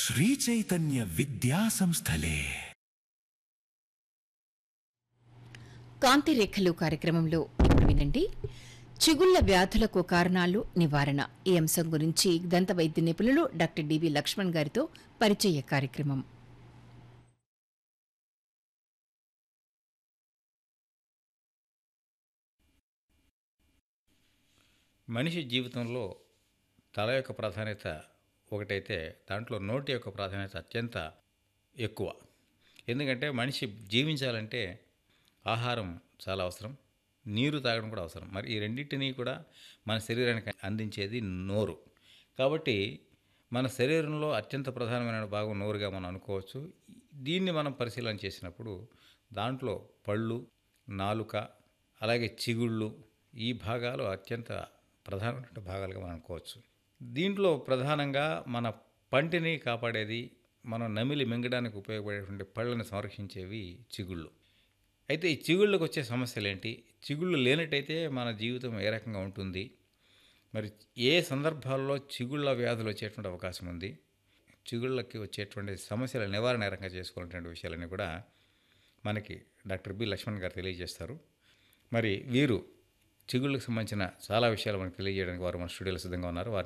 శ్రీచైతన్య విద్యా సంస్థలే కాంతిరేఖలు కార్యక్రమంలో ఇప్పుడు వినండి చిగుళ్ల వ్యాధులకు కారణాలు నివారణ ఈ అంశం గురించి దంత వైద్య నిపుణులు డాక్టర్ డివి లక్ష్మణ్ గారితో పరిచయ కార్యక్రమం మనిషి జీవితంలో తల యొక్క ప్రాధాన్యత ఒకటైతే దాంట్లో నోటి యొక్క ప్రాధాన్యత అత్యంత ఎక్కువ ఎందుకంటే మనిషి జీవించాలంటే ఆహారం చాలా అవసరం నీరు తాగడం కూడా అవసరం మరి ఈ రెండింటినీ కూడా మన శరీరానికి అందించేది నోరు కాబట్టి మన శరీరంలో అత్యంత ప్రధానమైన భాగం నోరుగా మనం అనుకోవచ్చు దీన్ని మనం పరిశీలన చేసినప్పుడు దాంట్లో పళ్ళు నాలుక అలాగే చిగుళ్ళు ఈ భాగాలు అత్యంత ప్రధానమైన భాగాలుగా మనం అనుకోవచ్చు దీంట్లో ప్రధానంగా మన పంటిని కాపాడేది మనం నమిలి మింగడానికి ఉపయోగపడేటువంటి పళ్ళని సంరక్షించేవి చిగుళ్ళు అయితే ఈ చిగుళ్ళకు వచ్చే సమస్యలు ఏంటి చిగుళ్ళు లేనట్టయితే మన జీవితం ఏ రకంగా ఉంటుంది మరి ఏ సందర్భాల్లో చిగుళ్ళ వ్యాధులు వచ్చేటువంటి అవకాశం ఉంది చిగుళ్ళకి వచ్చేటువంటి సమస్యల నివారణ ఏ రకంగా చేసుకోవాలనేటువంటి విషయాలన్నీ కూడా మనకి డాక్టర్ బి లక్ష్మణ్ గారు తెలియజేస్తారు మరి వీరు చిగుళ్ళకు సంబంధించిన చాలా విషయాలు మనకు తెలియజేయడానికి వారు మన స్టూడియోలో సిద్ధంగా ఉన్నారు వారిని